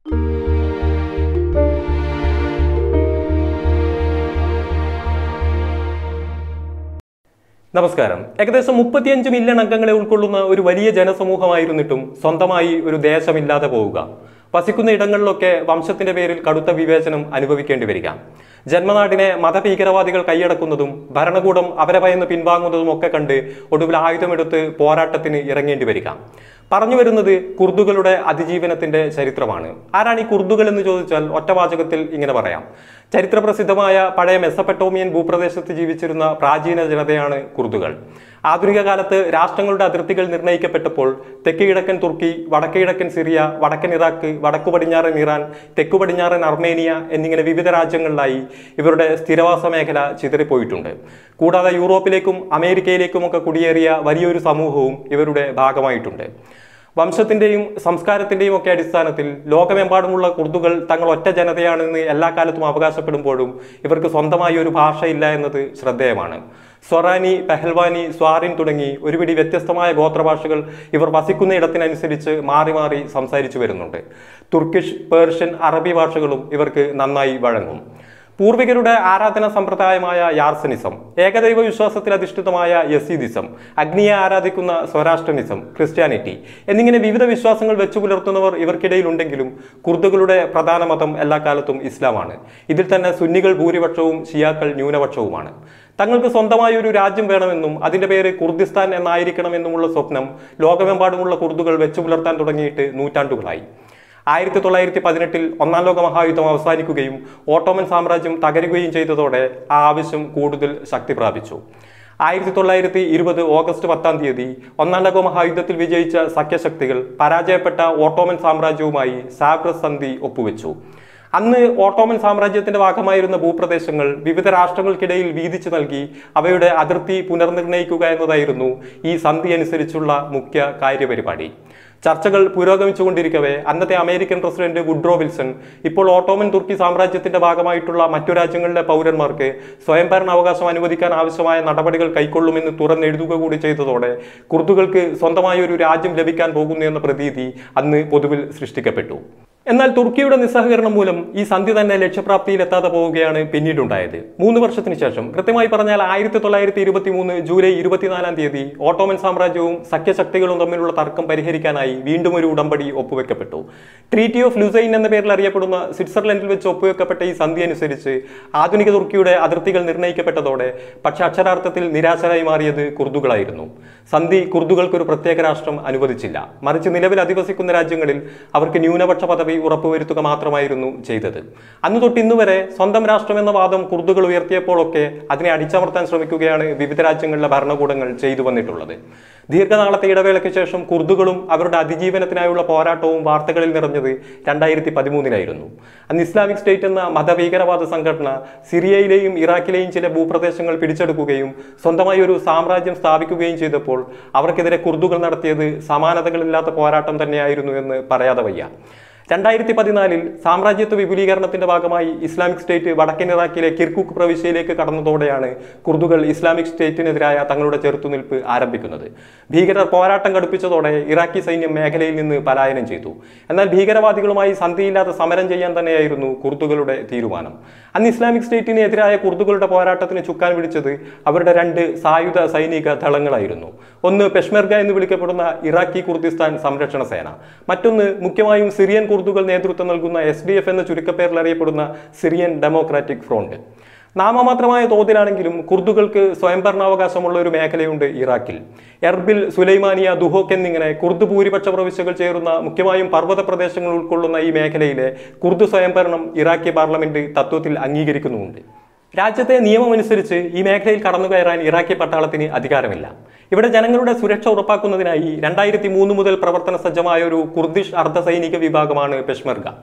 നമസ്കാരം ഏകദേശം മുപ്പത്തിയഞ്ച് മില്യൺ അംഗങ്ങളെ ഉൾക്കൊള്ളുന്ന ഒരു വലിയ ജനസമൂഹമായിരുന്നിട്ടും സ്വന്തമായി ഒരു ദേശമില്ലാതെ പോവുക വസിക്കുന്ന ഇടങ്ങളിലൊക്കെ വംശത്തിന്റെ പേരിൽ കടുത്ത വിവേചനം അനുഭവിക്കേണ്ടി വരിക ജന്മനാടിനെ മതഭീകരവാദികൾ കൈയടക്കുന്നതും ഭരണകൂടം അവരെ ഭയന്ന് പിൻവാങ്ങുന്നതും ഒക്കെ കണ്ട് ഒടുവിൽ ആയുധമെടുത്ത് പോരാട്ടത്തിന് ഇറങ്ങേണ്ടി വരിക പറഞ്ഞു വരുന്നത് കുർദുകളുടെ അതിജീവനത്തിന്റെ ചരിത്രമാണ് ആരാണ് ഈ കുർദുകൾ എന്ന് ചോദിച്ചാൽ ഒറ്റവാചകത്തിൽ ഇങ്ങനെ പറയാം ചരിത്രപ്രസിദ്ധമായ പഴയ മെസ്സപ്പെട്ടോമിയൻ ഭൂപ്രദേശത്ത് ജീവിച്ചിരുന്ന പ്രാചീന ജനതയാണ് കുർദുകൾ ആധുനിക കാലത്ത് രാഷ്ട്രങ്ങളുടെ അതിർത്തികൾ നിർണ്ണയിക്കപ്പെട്ടപ്പോൾ തെക്ക് കിഴക്കൻ തുർക്കി വടക്ക് കിഴക്കൻ സിറിയ വടക്കൻ ഇറാഖ് വടക്കു പടിഞ്ഞാറൻ ഇറാൻ തെക്കു പടിഞ്ഞാറൻ അർമേനിയ എന്നിങ്ങനെ വിവിധ രാജ്യങ്ങളിലായി ഇവരുടെ സ്ഥിരവാസ മേഖല ചിതറിപ്പോയിട്ടുണ്ട് കൂടാതെ യൂറോപ്പിലേക്കും അമേരിക്കയിലേക്കുമൊക്കെ കുടിയേറിയ വലിയൊരു സമൂഹവും ഇവരുടെ ഭാഗമായിട്ടുണ്ട് വംശത്തിന്റെയും സംസ്കാരത്തിന്റെയും ഒക്കെ അടിസ്ഥാനത്തിൽ ലോകമെമ്പാടുമുള്ള കുർദുകൾ തങ്ങൾ ഒറ്റ ജനതയാണെന്ന് എല്ലാ കാലത്തും അവകാശപ്പെടുമ്പോഴും ഇവർക്ക് സ്വന്തമായി ഒരു ഭാഷയില്ല എന്നത് ശ്രദ്ധേയമാണ് സ്വറാനി പെഹൽവാനി സ്വാറിൻ തുടങ്ങി ഒരുപിടി വ്യത്യസ്തമായ ഗോത്രഭാഷകൾ ഇവർ വസിക്കുന്ന ഇടത്തിനനുസരിച്ച് മാറി മാറി സംസാരിച്ചു വരുന്നുണ്ട് തുർക്കിഷ് പേർഷ്യൻ അറബി ഭാഷകളും ഇവർക്ക് നന്നായി വഴങ്ങും പൂർവികരുടെ ആരാധനാ സമ്പ്രദായമായ യാർസനിസം ഏകദൈവ വിശ്വാസത്തിൽ അധിഷ്ഠിതമായ യസീദിസം അഗ്നിയെ ആരാധിക്കുന്ന സ്വരാഷ്ട്രനിസം ക്രിസ്ത്യാനിറ്റി എന്നിങ്ങനെ വിവിധ വിശ്വാസങ്ങൾ വെച്ചു പുലർത്തുന്നവർ ഇവർക്കിടയിലുണ്ടെങ്കിലും കുർദുകളുടെ പ്രധാന മതം എല്ലാ കാലത്തും ഇസ്ലാമാണ് ഇതിൽ തന്നെ സുന്നികൾ ഭൂരിപക്ഷവും ഷിയാക്കൾ ന്യൂനപക്ഷവുമാണ് തങ്ങൾക്ക് സ്വന്തമായ ഒരു രാജ്യം വേണമെന്നും അതിന്റെ പേര് കുർദിസ്ഥാൻ എന്നായിരിക്കണമെന്നുമുള്ള സ്വപ്നം ലോകമെമ്പാടുമുള്ള കുർദുകൾ വെച്ചു പുലർത്താൻ തുടങ്ങിയിട്ട് നൂറ്റാണ്ടുകളായി ആയിരത്തി തൊള്ളായിരത്തി പതിനെട്ടിൽ ഒന്നാം ലോക മഹായുദ്ധം അവസാനിക്കുകയും ഓട്ടോമൻ സാമ്രാജ്യം തകരുകയും ചെയ്തതോടെ ആ ആവശ്യം കൂടുതൽ ശക്തി പ്രാപിച്ചു ആയിരത്തി തൊള്ളായിരത്തി ഇരുപത് ഓഗസ്റ്റ് പത്താം തീയതി ഒന്നാം ലോക മഹായുദ്ധത്തിൽ വിജയിച്ച സഖ്യശക്തികൾ പരാജയപ്പെട്ട ഓട്ടോമൻ സാമ്രാജ്യവുമായി സാബ്രസ് സന്ധി ഒപ്പുവെച്ചു അന്ന് ഓട്ടോമൻ സാമ്രാജ്യത്തിന്റെ ഭാഗമായിരുന്ന ഭൂപ്രദേശങ്ങൾ വിവിധ രാഷ്ട്രങ്ങൾക്കിടയിൽ വീതിച്ചു നൽകി അവയുടെ അതിർത്തി പുനർനിർണയിക്കുക എന്നതായിരുന്നു ഈ സന്ധി അനുസരിച്ചുള്ള മുഖ്യ കാര്യപരിപാടി ചർച്ചകൾ പുരോഗമിച്ചുകൊണ്ടിരിക്കവേ അന്നത്തെ അമേരിക്കൻ പ്രസിഡന്റ് വുഡ്രോ വിൽസൺ ഇപ്പോൾ ഓട്ടോമൻ തുർക്കി സാമ്രാജ്യത്തിന്റെ ഭാഗമായിട്ടുള്ള മറ്റു രാജ്യങ്ങളിലെ പൗരന്മാർക്ക് സ്വയംഭരണ അവകാശം അനുവദിക്കാൻ ആവശ്യമായ നടപടികൾ കൈക്കൊള്ളുമെന്ന് തുറന്നെഴുതുക കൂടി ചെയ്തതോടെ കുർദുകൾക്ക് സ്വന്തമായ ഒരു രാജ്യം ലഭിക്കാൻ പോകുന്നു എന്ന പ്രതീതി അന്ന് പൊതുവിൽ സൃഷ്ടിക്കപ്പെട്ടു എന്നാൽ തുർക്കിയുടെ നിസ്സഹകരണം മൂലം ഈ സന്ധി തന്നെ ലക്ഷ്യപ്രാപ്തിയിൽ എത്താതെ പോവുകയാണ് പിന്നീടുണ്ടായത് മൂന്ന് വർഷത്തിന് ശേഷം കൃത്യമായി പറഞ്ഞാൽ ആയിരത്തി തൊള്ളായിരത്തി ഇരുപത്തി മൂന്ന് ജൂലൈ ഇരുപത്തിനാലാം തീയതി ഓട്ടോമൻ സാമ്രാജ്യവും സഖ്യശക്തികളും തമ്മിലുള്ള തർക്കം പരിഹരിക്കാനായി വീണ്ടും ഒരു ഉടമ്പടി ഒപ്പുവെക്കപ്പെട്ടു ട്രീറ്റി ഓഫ് ലുസൈൻ എന്ന പേരിൽ അറിയപ്പെടുന്ന സ്വിറ്റ്സർലൻഡിൽ വെച്ച് ഒപ്പുവെക്കപ്പെട്ട ഈ സന്ധി അനുസരിച്ച് ആധുനിക തുർക്കിയുടെ അതിർത്തികൾ നിർണ്ണയിക്കപ്പെട്ടതോടെ പക്ഷെ അക്ഷരാർത്ഥത്തിൽ നിരാശരായി മാറിയത് കുർദുകളായിരുന്നു സന്ധി കുർദുകൾക്ക് ഒരു പ്രത്യേക രാഷ്ട്രം അനുവദിച്ചില്ല മറിച്ച് നിലവിൽ അധിവസിക്കുന്ന രാജ്യങ്ങളിൽ അവർക്ക് ന്യൂനപക്ഷ പദവി ഉറപ്പുവരുത്തുക മാത്രമായിരുന്നു ചെയ്തത് അന്ന് തൊട്ട് ഇന്ന് വരെ സ്വന്തം രാഷ്ട്രം എന്ന വാദം കുർദുകൾ ഉയർത്തിയപ്പോഴൊക്കെ അതിനെ അടിച്ചമർത്താൻ ശ്രമിക്കുകയാണ് വിവിധ രാജ്യങ്ങളിലെ ഭരണകൂടങ്ങൾ ചെയ്തു വന്നിട്ടുള്ളത് ദീർഘനാളത്തെ ഇടവേളയ്ക്ക് ശേഷം കുർദുകളും അവരുടെ അതിജീവനത്തിനായുള്ള പോരാട്ടവും വാർത്തകളിൽ നിറഞ്ഞത് രണ്ടായിരത്തി പതിമൂന്നിലായിരുന്നു അന്ന് ഇസ്ലാമിക് സ്റ്റേറ്റ് എന്ന മതഭീകരവാദ സംഘടന സിറിയയിലെയും ഇറാഖിലെയും ചില ഭൂപ്രദേശങ്ങൾ പിടിച്ചെടുക്കുകയും സ്വന്തമായി ഒരു സാമ്രാജ്യം സ്ഥാപിക്കുകയും ചെയ്തപ്പോൾ അവർക്കെതിരെ കുർദുകൾ നടത്തിയത് സമാനതകളില്ലാത്ത പോരാട്ടം തന്നെയായിരുന്നു എന്ന് പറയാതെ വയ്യ രണ്ടായിരത്തി പതിനാലിൽ സാമ്രാജ്യത്വ വിപുലീകരണത്തിന്റെ ഭാഗമായി ഇസ്ലാമിക് സ്റ്റേറ്റ് വടക്കൻ ഇറാഖിലെ കിർക്കുക്ക് പ്രവിശ്യയിലേക്ക് കടന്നതോടെയാണ് കുർദുകൾ ഇസ്ലാമിക് സ്റ്റേറ്റിനെതിരായ തങ്ങളുടെ ചെറുത്തുനിൽപ്പ് ആരംഭിക്കുന്നത് ഭീകരർ പോരാട്ടം കടുപ്പിച്ചതോടെ ഇറാഖി സൈന്യം മേഖലയിൽ നിന്ന് പലായനം ചെയ്തു എന്നാൽ ഭീകരവാദികളുമായി സന്ധിയില്ലാതെ സമരം ചെയ്യാൻ തന്നെയായിരുന്നു കുർദുകളുടെ തീരുമാനം അന്ന് ഇസ്ലാമിക് സ്റ്റേറ്റിന് എതിരായ കുർദുകളുടെ പോരാട്ടത്തിന് ചുക്കാൻ പിടിച്ചത് അവരുടെ രണ്ട് സായുധ സൈനിക ദളങ്ങളായിരുന്നു ഒന്ന് പെഷ്മെർഗ എന്ന് വിളിക്കപ്പെടുന്ന ഇറാഖി കുർദിസ്ഥാൻ സംരക്ഷണ സേന മറ്റൊന്ന് മുഖ്യമായും സിറിയൻ കുർദുകൾ നേതൃത്വം നൽകുന്ന എസ് ഡി എഫ് എന്ന ചുരുക്കപ്പേരിൽ അറിയപ്പെടുന്ന സിറിയൻ ഡെമോക്രാറ്റിക് ഫ്രോണ്ട് നാമമാത്രമായ തോതിലാണെങ്കിലും കുർദുകൾക്ക് സ്വയംഭരണാവകാശമുള്ള ഒരു മേഖലയുണ്ട് ഇറാഖിൽ എർബിൽ സുലൈമാനിയ ദുഹോക്ക് എന്നിങ്ങനെ കുർദ് ഭൂരിപക്ഷ പ്രവിശ്യകൾ ചേരുന്ന മുഖ്യമായും പർവ്വത പ്രദേശങ്ങൾ ഉൾക്കൊള്ളുന്ന ഈ മേഖലയിലെ കുർദ് സ്വയംഭരണം ഇറാഖി പാർലമെന്റ് തത്വത്തിൽ അംഗീകരിക്കുന്നുമുണ്ട് രാജ്യത്തെ നിയമമനുസരിച്ച് ഈ മേഖലയിൽ കടന്നു കയറാൻ ഇറാഖി പട്ടാളത്തിന് അധികാരമില്ല ഇവിടെ ജനങ്ങളുടെ സുരക്ഷ ഉറപ്പാക്കുന്നതിനായി രണ്ടായിരത്തി മൂന്ന് മുതൽ പ്രവർത്തന സജ്ജമായ ഒരു കുർദിഷ് അർദ്ധസൈനിക വിഭാഗമാണ് പെഷ്മർഗ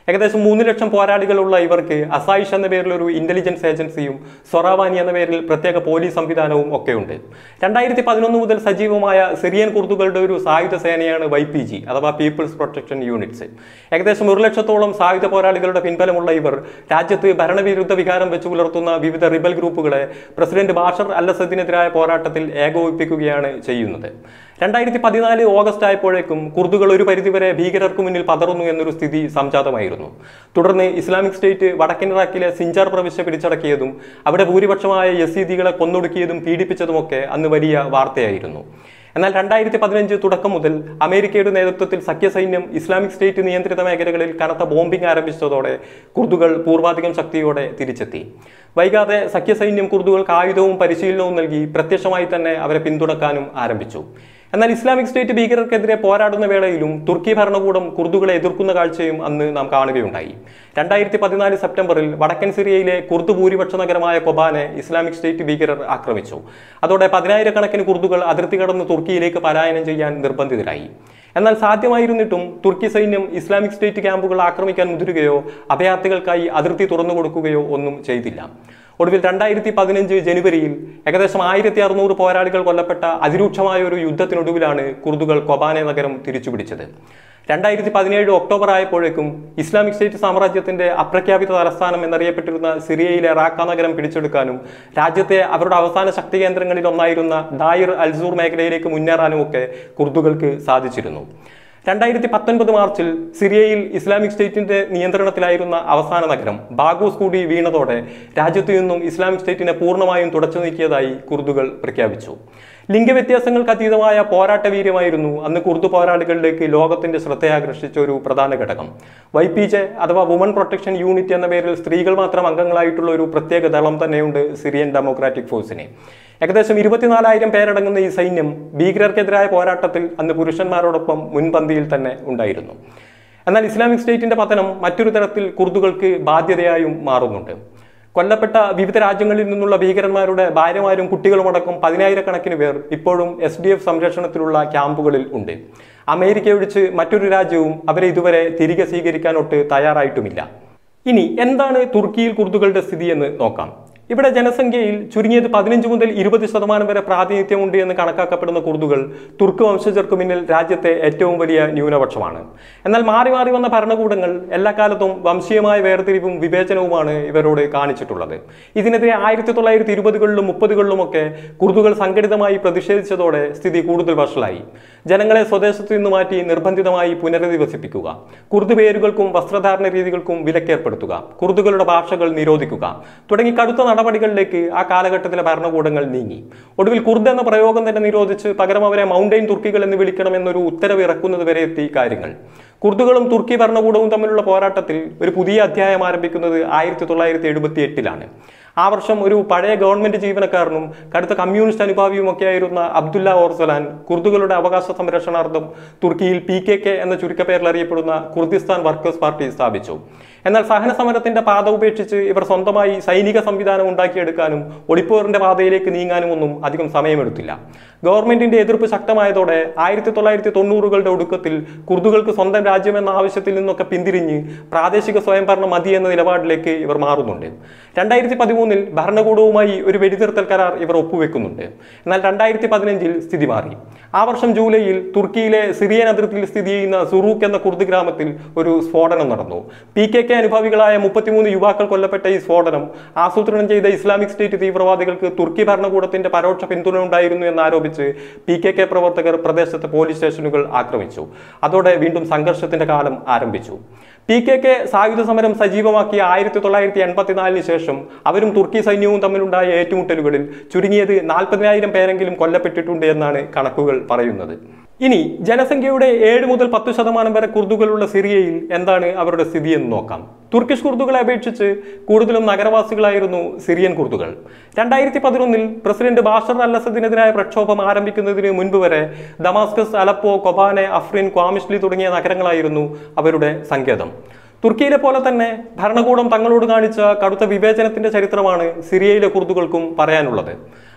ഏകദേശം മൂന്ന് ലക്ഷം പോരാളികളുള്ള ഇവർക്ക് അസായിഷ് എന്ന പേരിൽ ഒരു ഇന്റലിജൻസ് ഏജൻസിയും സൊറാവാനി എന്ന പേരിൽ പ്രത്യേക പോലീസ് സംവിധാനവും ഒക്കെയുണ്ട് രണ്ടായിരത്തി പതിനൊന്ന് മുതൽ സജീവമായ സിറിയൻ കുർദുകളുടെ ഒരു സായുധ സേനയാണ് വൈ പി ജി അഥവാ പീപ്പിൾസ് പ്രൊട്ടക്ഷൻ യൂണിറ്റ്സ് ഏകദേശം ഒരു ലക്ഷത്തോളം സായുധ പോരാളികളുടെ പിൻബലമുള്ള ഇവർ രാജ്യത്ത് ഭരണവിരുദ്ധ വികാരം വെച്ച് പുലർത്തുന്ന വിവിധ റിബൽ ഗ്രൂപ്പുകളെ പ്രസിഡന്റ് ബാഷർ അൽ അസദിനെതിരായ പോരാട്ടത്തിൽ ഏകോപിപ്പിക്കുകയാണ് ചെയ്യുന്നത് രണ്ടായിരത്തി പതിനാല് ഓഗസ്റ്റ് ആയപ്പോഴേക്കും കുർദുകൾ ഒരു പരിധിവരെ ഭീകരർക്ക് മുന്നിൽ പതറുന്നു എന്നൊരു സ്ഥിതി സംജാതമായിരുന്നു തുടർന്ന് ഇസ്ലാമിക് സ്റ്റേറ്റ് വടക്കൻ ഇറാഖിലെ സിഞ്ചാർ പ്രവിശ്യ പിടിച്ചടക്കിയതും അവിടെ ഭൂരിപക്ഷമായ യസീദികളെ കൊന്നൊടുക്കിയതും പീഡിപ്പിച്ചതുമൊക്കെ അന്ന് വലിയ വാർത്തയായിരുന്നു എന്നാൽ രണ്ടായിരത്തി പതിനഞ്ച് തുടക്കം മുതൽ അമേരിക്കയുടെ നേതൃത്വത്തിൽ സഖ്യസൈന്യം ഇസ്ലാമിക് സ്റ്റേറ്റ് നിയന്ത്രിത മേഖലകളിൽ കനത്ത ബോംബിംഗ് ആരംഭിച്ചതോടെ കുർദുകൾ പൂർവാധികം ശക്തിയോടെ തിരിച്ചെത്തി വൈകാതെ സഖ്യസൈന്യം കുർദുകൾക്ക് ആയുധവും പരിശീലനവും നൽകി പ്രത്യക്ഷമായി തന്നെ അവരെ പിന്തുണക്കാനും ആരംഭിച്ചു എന്നാൽ ഇസ്ലാമിക് സ്റ്റേറ്റ് ഭീകരർക്കെതിരെ പോരാടുന്ന വേളയിലും തുർക്കി ഭരണകൂടം കുർദുകളെ എതിർക്കുന്ന കാഴ്ചയും അന്ന് നാം കാണുകയുണ്ടായി രണ്ടായിരത്തി പതിനാല് സെപ്റ്റംബറിൽ വടക്കൻ സിറിയയിലെ കുർദ് ഭൂരിപക്ഷ നഗരമായ കൊബാനെ ഇസ്ലാമിക് സ്റ്റേറ്റ് ഭീകരർ ആക്രമിച്ചു അതോടെ പതിനായിരക്കണക്കിന് കുർദുകൾ അതിർത്തി കടന്ന് തുർക്കിയിലേക്ക് പലായനം ചെയ്യാൻ നിർബന്ധിതരായി എന്നാൽ സാധ്യമായിരുന്നിട്ടും തുർക്കി സൈന്യം ഇസ്ലാമിക് സ്റ്റേറ്റ് ക്യാമ്പുകൾ ആക്രമിക്കാൻ മുതിരുകയോ അഭയാർത്ഥികൾക്കായി അതിർത്തി തുറന്നു കൊടുക്കുകയോ ഒന്നും ചെയ്തില്ല ഒടുവിൽ രണ്ടായിരത്തി പതിനഞ്ച് ജനുവരിയിൽ ഏകദേശം ആയിരത്തി അറുന്നൂറ് പോരാളികൾ കൊല്ലപ്പെട്ട അതിരൂക്ഷമായ ഒരു യുദ്ധത്തിനൊടുവിലാണ് കുർദുകൾ കൊബാനെ നഗരം തിരിച്ചുപിടിച്ചത് രണ്ടായിരത്തി പതിനേഴ് ഒക്ടോബർ ആയപ്പോഴേക്കും ഇസ്ലാമിക് സ്റ്റേറ്റ് സാമ്രാജ്യത്തിന്റെ അപ്രഖ്യാപിത തലസ്ഥാനം എന്നറിയപ്പെട്ടിരുന്ന സിറിയയിലെ റാക്ക നഗരം പിടിച്ചെടുക്കാനും രാജ്യത്തെ അവരുടെ അവസാന ശക്തി കേന്ദ്രങ്ങളിൽ ഒന്നായിരുന്ന ദായിർ അൽസൂർ മേഖലയിലേക്ക് മുന്നേറാനും ഒക്കെ കുർദുകൾക്ക് സാധിച്ചിരുന്നു രണ്ടായിരത്തി പത്തൊൻപത് മാർച്ചിൽ സിറിയയിൽ ഇസ്ലാമിക് സ്റ്റേറ്റിന്റെ നിയന്ത്രണത്തിലായിരുന്ന അവസാന നഗരം ബാഗൂസ് കൂടി വീണതോടെ രാജ്യത്തു നിന്നും ഇസ്ലാമിക് സ്റ്റേറ്റിനെ പൂർണ്ണമായും തുടച്ചു നീക്കിയതായി കുർദുകൾ പ്രഖ്യാപിച്ചു ലിംഗവ്യത്യാസങ്ങൾക്ക് അതീതമായ പോരാട്ട വീര്യമായിരുന്നു അന്ന് കുർദു പോരാളികളിലേക്ക് ലോകത്തിന്റെ ശ്രദ്ധയാകർഷിച്ച ഒരു പ്രധാന ഘടകം വൈ പി ജെ അഥവാ വുമൺ പ്രൊട്ടക്ഷൻ യൂണിറ്റ് എന്ന പേരിൽ സ്ത്രീകൾ മാത്രം അംഗങ്ങളായിട്ടുള്ള ഒരു പ്രത്യേക ദളം തന്നെയുണ്ട് സിറിയൻ ഡെമോക്രാറ്റിക് ഫോഴ്സിന് ഏകദേശം ഇരുപത്തിനാലായിരം പേരടങ്ങുന്ന ഈ സൈന്യം ഭീകരർക്കെതിരായ പോരാട്ടത്തിൽ അന്ന് പുരുഷന്മാരോടൊപ്പം മുൻപന്തിയിൽ തന്നെ ഉണ്ടായിരുന്നു എന്നാൽ ഇസ്ലാമിക് സ്റ്റേറ്റിന്റെ പതനം മറ്റൊരു തരത്തിൽ കുർദുകൾക്ക് ബാധ്യതയായും മാറുന്നുണ്ട് കൊല്ലപ്പെട്ട വിവിധ രാജ്യങ്ങളിൽ നിന്നുള്ള ഭീകരന്മാരുടെ ഭാര്യമാരും കുട്ടികളുമടക്കം പതിനായിരക്കണക്കിന് പേർ ഇപ്പോഴും എസ് ഡി എഫ് സംരക്ഷണത്തിലുള്ള ക്യാമ്പുകളിൽ ഉണ്ട് അമേരിക്ക ഒഴിച്ച് മറ്റൊരു രാജ്യവും അവരെ ഇതുവരെ തിരികെ സ്വീകരിക്കാനൊട്ട് തയ്യാറായിട്ടുമില്ല ഇനി എന്താണ് തുർക്കിയിൽ കുർദുകളുടെ സ്ഥിതി എന്ന് നോക്കാം ഇവിടെ ജനസംഖ്യയിൽ ചുരുങ്ങിയത് പതിനഞ്ച് മുതൽ ഇരുപത് ശതമാനം വരെ പ്രാതിനിധ്യമുണ്ട് എന്ന് കണക്കാക്കപ്പെടുന്ന കുർദുകൾ തുർക്ക് വംശജർക്ക് മുന്നിൽ രാജ്യത്തെ ഏറ്റവും വലിയ ന്യൂനപക്ഷമാണ് എന്നാൽ മാറി മാറി വന്ന ഭരണകൂടങ്ങൾ എല്ലാ കാലത്തും വംശീയമായ വേർതിരിവും വിവേചനവുമാണ് ഇവരോട് കാണിച്ചിട്ടുള്ളത് ഇതിനെതിരെ ആയിരത്തി തൊള്ളായിരത്തി ഇരുപതുകളിലും മുപ്പതുകളിലുമൊക്കെ കുർദുകൾ സംഘടിതമായി പ്രതിഷേധിച്ചതോടെ സ്ഥിതി കൂടുതൽ വഷളായി ജനങ്ങളെ സ്വദേശത്തു നിന്ന് മാറ്റി നിർബന്ധിതമായി പുനരധിവസിപ്പിക്കുക കുർദ് പേരുകൾക്കും വസ്ത്രധാരണ രീതികൾക്കും വിലക്കേർപ്പെടുത്തുക കുർദുകളുടെ ഭാഷകൾ നിരോധിക്കുക തുടങ്ങി കടുത്ത നടപടികളിലേക്ക് ആ കാലഘട്ടത്തിലെ ഭരണകൂടങ്ങൾ നീങ്ങി ഒടുവിൽ കുർദ് എന്ന പ്രയോഗം തന്നെ നിരോധിച്ച് പകരം അവരെ മൗണ്ടൈൻ തുർക്കികൾ എന്ന് വിളിക്കണമെന്നൊരു ഉത്തരവ് ഇറക്കുന്നത് വരെ എത്തി കാര്യങ്ങൾ കുർദുകളും തുർക്കി ഭരണകൂടവും തമ്മിലുള്ള പോരാട്ടത്തിൽ ഒരു പുതിയ അധ്യായം ആരംഭിക്കുന്നത് ആയിരത്തി തൊള്ളായിരത്തി എഴുപത്തി എട്ടിലാണ് ആ വർഷം ഒരു പഴയ ഗവൺമെന്റ് ജീവനക്കാരനും കടുത്ത കമ്മ്യൂണിസ്റ്റ് അനുഭാവിയും ഒക്കെയായിരുന്ന അബ്ദുല്ല ഓർസലാൻ കുർദുകളുടെ അവകാശ സംരക്ഷണാർത്ഥം തുർക്കിയിൽ പി കെ കെ എന്ന ചുരുക്കപ്പേരിൽ അറിയപ്പെടുന്ന കുർദിസ്ഥാൻ വർക്കേഴ്സ് പാർട്ടി സ്ഥാപിച്ചു എന്നാൽ സഹന സമരത്തിന്റെ പാത ഉപേക്ഷിച്ച് ഇവർ സ്വന്തമായി സൈനിക സംവിധാനം ഉണ്ടാക്കിയെടുക്കാനും ഒളിപ്പോറിന്റെ പാതയിലേക്ക് നീങ്ങാനും ഒന്നും അധികം സമയമെടുത്തില്ല ഗവൺമെന്റിന്റെ എതിർപ്പ് ശക്തമായതോടെ ആയിരത്തി തൊള്ളായിരത്തി തൊണ്ണൂറുകളുടെ ഒടുക്കത്തിൽ കുർദുകൾക്ക് സ്വന്തം രാജ്യമെന്ന ആവശ്യത്തിൽ നിന്നൊക്കെ പിന്തിരിഞ്ഞ് പ്രാദേശിക സ്വയംഭരണം മതി എന്ന നിലപാടിലേക്ക് ഇവർ മാറുന്നുണ്ട് രണ്ടായിരത്തി പതിമൂന്നിൽ ഭരണകൂടവുമായി ഒരു വെടിനിർത്തൽ കരാർ ഇവർ ഒപ്പുവെക്കുന്നുണ്ട് എന്നാൽ രണ്ടായിരത്തി പതിനഞ്ചിൽ സ്ഥിതി മാറി ആ വർഷം ജൂലൈയിൽ തുർക്കിയിലെ സിറിയൻ അതിർത്തിയിൽ സ്ഥിതി ചെയ്യുന്ന സുറൂക്ക് എന്ന കുർദ് ഗ്രാമത്തിൽ ഒരു സ്ഫോടനം നടന്നു പി കെ കെ അനുഭാവികളായ മുപ്പത്തിമൂന്ന് യുവാക്കൾ കൊല്ലപ്പെട്ട ഈ സ്ഫോടനം ആസൂത്രണം ചെയ്ത ഇസ്ലാമിക് സ്റ്റേറ്റ് തീവ്രവാദികൾക്ക് തുർക്കി ഭരണകൂടത്തിന്റെ പരോക്ഷ പിന്തുണ ഉണ്ടായിരുന്നു എന്നാരോപിച്ച് പി കെ കെ പ്രവർത്തകർ പ്രദേശത്തെ പോലീസ് സ്റ്റേഷനുകൾ ആക്രമിച്ചു അതോടെ വീണ്ടും സംഘർഷത്തിന്റെ കാലം ആരംഭിച്ചു പി കെ കെ സായുധ സമരം സജീവമാക്കിയ ആയിരത്തി തൊള്ളായിരത്തി എൺപത്തിനാലിന് ശേഷം അവരും തുർക്കി സൈന്യവും തമ്മിലുണ്ടായ ഏറ്റുമുട്ടലുകളിൽ ചുരുങ്ങിയത് നാൽപ്പതിനായിരം പേരെങ്കിലും കൊല്ലപ്പെട്ടിട്ടുണ്ട് എന്നാണ് കണക്കുകൾ പറയുന്നത് ഇനി ജനസംഖ്യയുടെ ഏഴ് മുതൽ പത്ത് ശതമാനം വരെ കുർദുകളുള്ള സിറിയയിൽ എന്താണ് അവരുടെ സ്ഥിതി എന്ന് നോക്കാം തുർക്കിഷ് കുർദുകളെ അപേക്ഷിച്ച് കൂടുതലും നഗരവാസികളായിരുന്നു സിറിയൻ കുർദുകൾ രണ്ടായിരത്തി പതിനൊന്നിൽ പ്രസിഡന്റ് ബാഷർ അൽ അസദിനെതിരായ പ്രക്ഷോഭം ആരംഭിക്കുന്നതിന് മുൻപ് വരെ Damascus Aleppo Kobane Afrin Qamishli തുടങ്ങിയ നഗരങ്ങളായിരുന്നു അവരുടെ സങ്കേതം തുർക്കിയിലെ പോലെ തന്നെ ഭരണകൂടം തങ്ങളോട് കാണിച്ച കടുത്ത വിവേചനത്തിന്റെ ചരിത്രമാണ് സിറിയയിലെ കുർദുകൾക്കും പറയാനുള്ളത്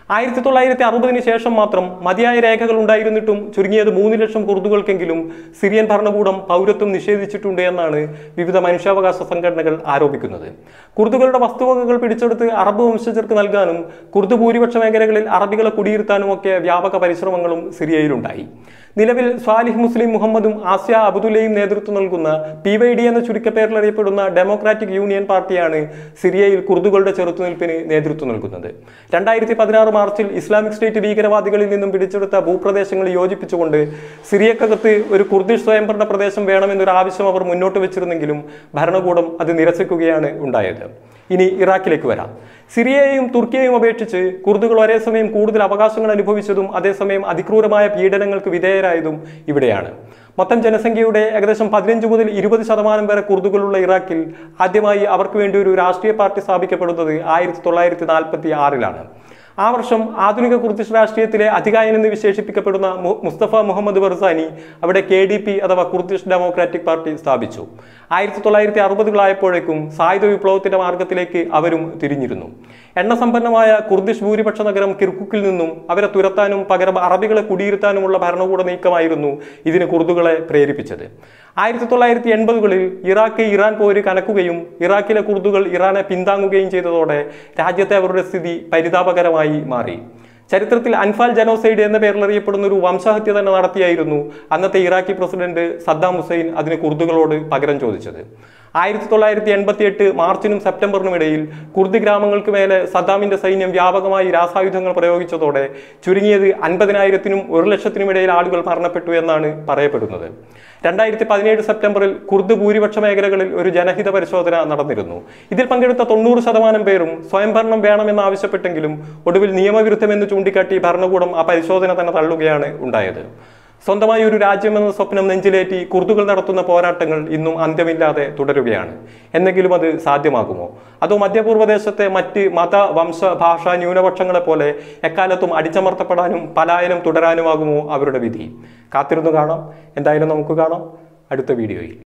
ആയിരത്തി തൊള്ളായിരത്തി അറുപതിന് ശേഷം മാത്രം മതിയായ രേഖകൾ ഉണ്ടായിരുന്നിട്ടും ചുരുങ്ങിയത് മൂന്ന് ലക്ഷം കുർദുകൾക്കെങ്കിലും സിറിയൻ ഭരണകൂടം പൗരത്വം നിഷേധിച്ചിട്ടുണ്ട് എന്നാണ് വിവിധ മനുഷ്യാവകാശ സംഘടനകൾ ആരോപിക്കുന്നത് കുർദുകളുടെ വസ്തുവകകൾ പിടിച്ചെടുത്ത് അറബ് വംശജർക്ക് നൽകാനും കുർദ് ഭൂരിപക്ഷ മേഖലകളിൽ അറബികളെ കുടിയിരുത്താനും ഒക്കെ വ്യാപക പരിശ്രമങ്ങളും സിറിയയിലുണ്ടായി നിലവിൽ സ്വാലിഹ് മുസ്ലിം മുഹമ്മദും ആസ്യ അബുദുലയും നേതൃത്വം നൽകുന്ന പി വൈ ഡി എന്ന ചുരുക്കപ്പേരിൽ അറിയപ്പെടുന്ന ഡെമോക്രാറ്റിക് യൂണിയൻ പാർട്ടിയാണ് സിറിയയിൽ കുർദുകളുടെ ചെറുത്തുനിൽപ്പിന് നേതൃത്വം നൽകുന്നത് രണ്ടായിരത്തി പതിനാറ് മാർച്ചിൽ ഇസ്ലാമിക് സ്റ്റേറ്റ് ഭീകരവാദികളിൽ നിന്നും പിടിച്ചെടുത്ത ഭൂപ്രദേശങ്ങൾ യോജിപ്പിച്ചുകൊണ്ട് സിറിയക്കകത്ത് ഒരു കുർദിഷ് സ്വയംഭരണ പ്രദേശം വേണമെന്നൊരു ആവശ്യം അവർ മുന്നോട്ട് വെച്ചിരുന്നെങ്കിലും ഭരണകൂടം അത് നിരസിക്കുകയാണ് ഉണ്ടായത് ഇനി ഇറാഖിലേക്ക് വരാം സിറിയയെയും തുർക്കിയെയും അപേക്ഷിച്ച് കുർദുകൾ ഒരേ സമയം കൂടുതൽ അവകാശങ്ങൾ അനുഭവിച്ചതും അതേസമയം അതിക്രൂരമായ പീഡനങ്ങൾക്ക് വിധേയരായതും ഇവിടെയാണ് മൊത്തം ജനസംഖ്യയുടെ ഏകദേശം പതിനഞ്ച് മുതൽ ഇരുപത് ശതമാനം വരെ കുർദുകളുള്ള ഇറാഖിൽ ആദ്യമായി അവർക്ക് വേണ്ടി ഒരു രാഷ്ട്രീയ പാർട്ടി സ്ഥാപിക്കപ്പെടുന്നത് ആയിരത്തി തൊള്ളായിരത്തി നാൽപ്പത്തി ആറിലാണ് ആ വർഷം ആധുനിക കുർദിഷ് രാഷ്ട്രീയത്തിലെ അധികായൻ എന്ന് വിശേഷിപ്പിക്കപ്പെടുന്ന മു- മുസ്തഫ മുഹമ്മദ് ബർസാനി അവിടെ കെ ഡി പി അഥവാ കുർദിഷ് ഡെമോക്രാറ്റിക് പാർട്ടി സ്ഥാപിച്ചു ആയിരത്തി തൊള്ളായിരത്തി അറുപതുകളായപ്പോഴേക്കും സായുധ വിപ്ലവത്തിന്റെ മാർഗത്തിലേക്ക് അവരും തിരിഞ്ഞിരുന്നു എണ്ണസമ്പന്നമായ കുർദിഷ് ഭൂരിപക്ഷ നഗരം കിർക്കുക്കിൽ നിന്നും അവരെ തുരത്താനും പകരം അറബികളെ കുടിയിരുത്താനുമുള്ള ഭരണകൂട നീക്കമായിരുന്നു ഇതിന് കുർദുകളെ പ്രേരിപ്പിച്ചത് ആയിരത്തി തൊള്ളായിരത്തി എൺപതുകളിൽ ഇറാഖ് ഇറാൻ പോര് കനക്കുകയും ഇറാഖിലെ കുർദുകൾ ഇറാനെ പിന്താങ്ങുകയും ചെയ്തതോടെ രാജ്യത്തെ അവരുടെ സ്ഥിതി പരിതാപകരമായി മാറി ചരിത്രത്തിൽ അൻഫാൽ ജനോസൈഡ് എന്ന പേരിൽ അറിയപ്പെടുന്ന ഒരു വംശഹത്യ തന്നെ നടത്തിയായിരുന്നു അന്നത്തെ ഇറാഖി പ്രസിഡന്റ് സദ്ദാം ഹുസൈൻ അതിന് കുർദുകളോട് പകരം ചോദിച്ചത് ആയിരത്തി തൊള്ളായിരത്തി എൺപത്തി എട്ട് മാർച്ചിനും സെപ്റ്റംബറിനും ഇടയിൽ കുർദ് ഗ്രാമങ്ങൾക്ക് മേലെ സദ്ദാമിന്റെ സൈന്യം വ്യാപകമായി രാസായുധങ്ങൾ പ്രയോഗിച്ചതോടെ ചുരുങ്ങിയത് അൻപതിനായിരത്തിനും ഒരു ലക്ഷത്തിനും ഇടയിൽ ആളുകൾ മരണപ്പെട്ടു എന്നാണ് പറയപ്പെടുന്നത് രണ്ടായിരത്തി പതിനേഴ് സെപ്റ്റംബറിൽ കുർദ് ഭൂരിപക്ഷ മേഖലകളിൽ ഒരു ജനഹിത പരിശോധന നടന്നിരുന്നു ഇതിൽ പങ്കെടുത്ത തൊണ്ണൂറ് ശതമാനം പേരും സ്വയംഭരണം വേണമെന്ന് ആവശ്യപ്പെട്ടെങ്കിലും ഒടുവിൽ നിയമവിരുദ്ധമെന്ന് ചൂണ്ടിക്കാട്ടി ഭരണകൂടം ആ പരിശോധന തന്നെ തള്ളുകയാണ് ഉണ്ടായത് സ്വന്തമായി ഒരു രാജ്യമെന്ന സ്വപ്നം നെഞ്ചിലേറ്റി കുർദുകൾ നടത്തുന്ന പോരാട്ടങ്ങൾ ഇന്നും അന്ത്യമില്ലാതെ തുടരുകയാണ് എന്നെങ്കിലും അത് സാധ്യമാകുമോ അതോ മധ്യപൂർവ്വദേശത്തെ മറ്റ് മത വംശ ഭാഷ ന്യൂനപക്ഷങ്ങളെ പോലെ എക്കാലത്തും അടിച്ചമർത്തപ്പെടാനും പലായനം തുടരാനുമാകുമോ അവരുടെ വിധി കാത്തിരുന്നു കാണാം എന്തായാലും നമുക്ക് കാണാം അടുത്ത വീഡിയോയിൽ